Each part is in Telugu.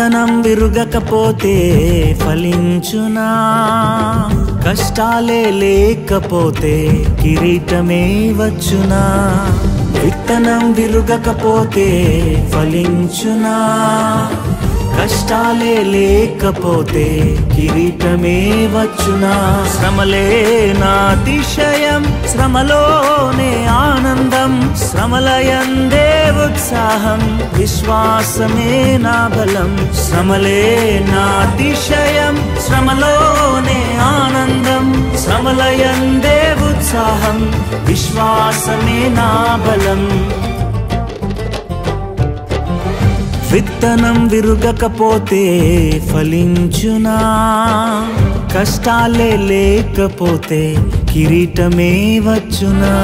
విత్తనం విరుగకపోతే ఫలించునా కష్టాలే లేకపోతే కిరీటమే వచ్చునా విత్తనం విరుగకపోతే ఫలించునా కష్టాలే లేకపోతే కిరీటమే వచ్చునా శ్రమలే నా అతిశయం శ్రమలోనే ఆనందం శ్రమలయందే ఉత్సాహం విశ్వాసమే నా బలం శ్రమలే నా అతిశయం శ్రమలోనే ఆనందం శ్రమలయందే ఉత్సాహం విశ్వాసమే నా బలం విత్తనం విరుగకపోతే ఫలించునా కష్టాలే లేకపోతే కిరీటమే వచ్చునా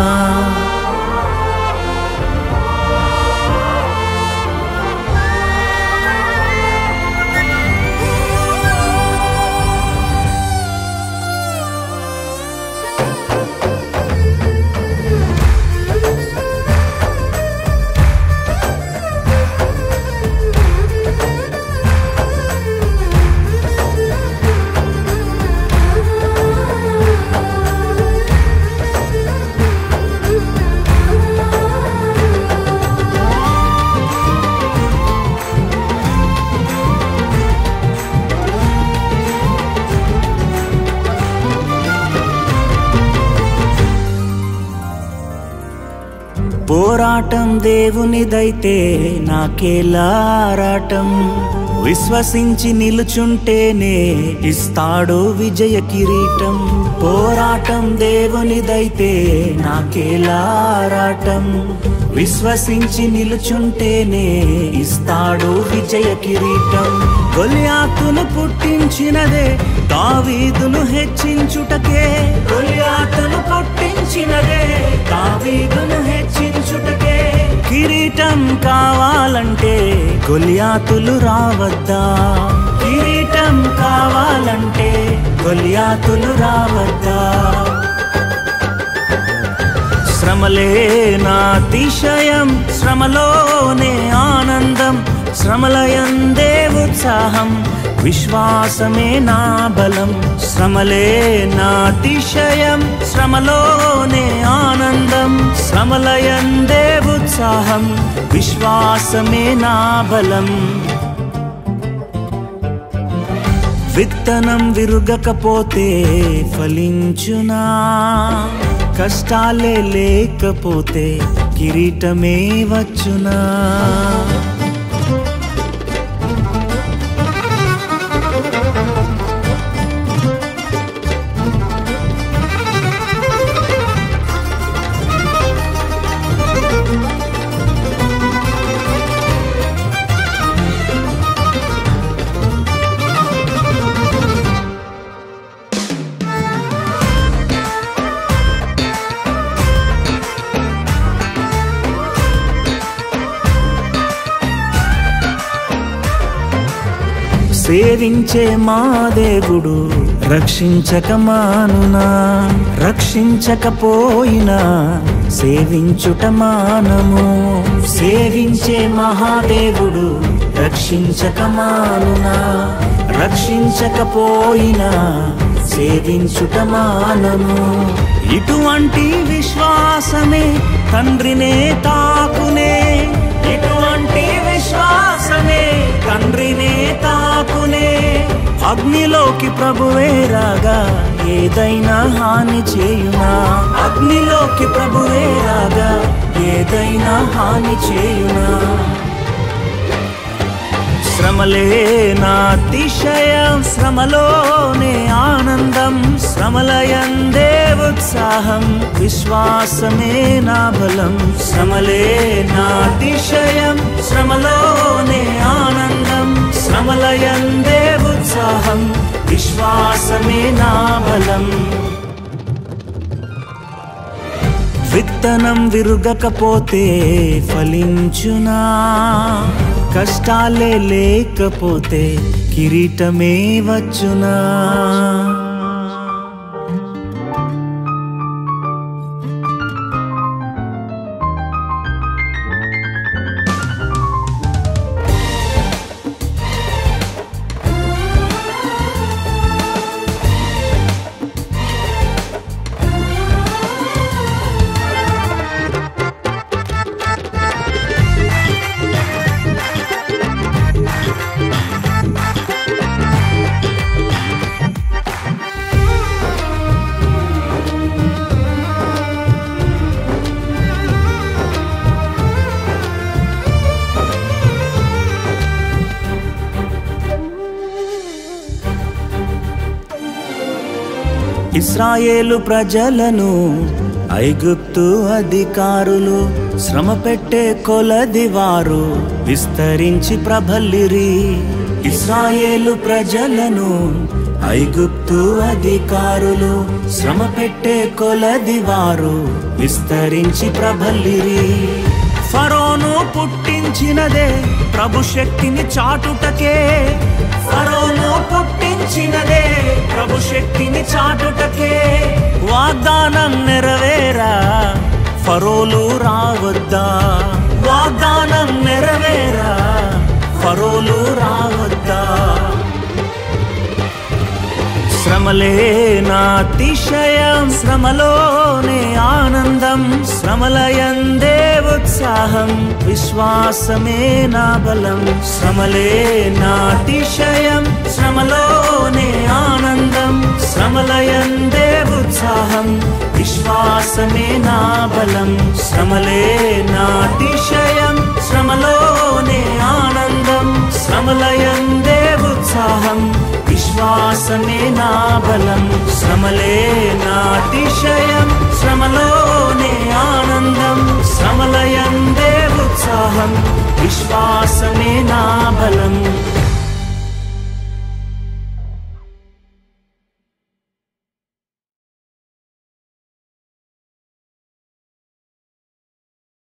పోరాటం దేవునిదైతే నాకేలారాటం విశ్వసించి నిలుచుంటేనే ఇస్తాడు విజయ కిరీటం పోరాటం దేవునిదైతే నాకేలారాటం విశ్వసించి నిలుచుంటేనే ఇస్తాడు విజయ కిరీటం గొలియాతును పుట్టించినదే దావీదును హెచ్చించుటకే గొలియాతును పుట్టించినదే దావీదును హెచ్చించుటకే కిరీటం కావాలంటే గొలియాతులు రావద్దా కిరీటం కావాలంటే గొలియాతులు రావద్దా శ్రమలే నా అతిశయం శ్రమలోనే ఆనందం శ్రమలయందే ఉత్సాహం విశ్వాసమే నా బలం శ్రమలే నా అతిశయం శ్రమలోనే ఆనందం శ్రమలయందే ఉత్సాహం విశ్వాసమే నా బలం విత్తనం విరుగకపోతే ఫలించునా కష్టాలే లేకపోతే కిరీటమే వచ్చునా సేవించే మా దేవుడు రక్షించక మానునా రక్షించకపోయినా సేవించుట మానము సేవించే మహాదేవుడు రక్షించక మానునా రక్షించకపోయినా సేవించుట మానము ఇటువంటి విశ్వాసమే తండ్రినే తాకునే ఇటువంటి విశ్వాసమే తండ్రినే తాకునే అగ్నిలోకి ప్రభువే రాగా ఏదైనా హాని చేయునా అగ్నిలోకి ప్రభువే రాగా ఏదైనా హాని చేయునా శ్రమలే నా అతిశయం శ్రమలోనే ఆనందం శ్రమలయందే ఉత్సాహం విశ్వాసమే నా బలం శ్రమలే నా అతిశయం శ్రమలోనే ఆనందం శ్రమలయందే ఉత్సాహం విశ్వాసమే నా బలం విత్తనం విరుగకపోతే ఫలించునా కష్టాలే లేకపోతే కిరీటమే వచ్చునా ఇస్రాయేలు ప్రజలను ఐగుప్తు అధికారులు శ్రమ పెట్టే కొలది వారు విస్తరించి ప్రబలిరి ఇస్రాయేలు ప్రజలను ఐగుప్తు అధికారులు శ్రమ పెట్టే కొలది వారు విస్తరించి ప్రబలిరి ఫరోను పుట్టించినదే ప్రభు శక్తిని చాటుటకే ఫరోను పుట్టించినదే ప్రభు శక్తిని చాటుటకే వాగ్దానం నెరవేరా ఫరోలు రావద్దా వాగ్దానం నెరవేరా ఫరోలు రావద్దా శ్రమలే నాతిశయం శ్రమలోనే ఆనందం శ్రమలయందే ఉత్సాహం విశ్వాసమే నా బలం శ్రమలే నాతిశయం శ్రమలోనే ఆనందం శ్రమలయందే ఉత్సాహం విశ్వాసమే నా బలం శ్రమలే నాతిశయం శ్రమలోనే ఆనందం శ్రమలయందే ఉత్సాహం విశ్వాసమే నా బలం శ్రమలే నాతిశయం శ్రమలోనే ఆనందం శ్రమలయందే ఉత్సాహం విశ్వాసమే నా బలం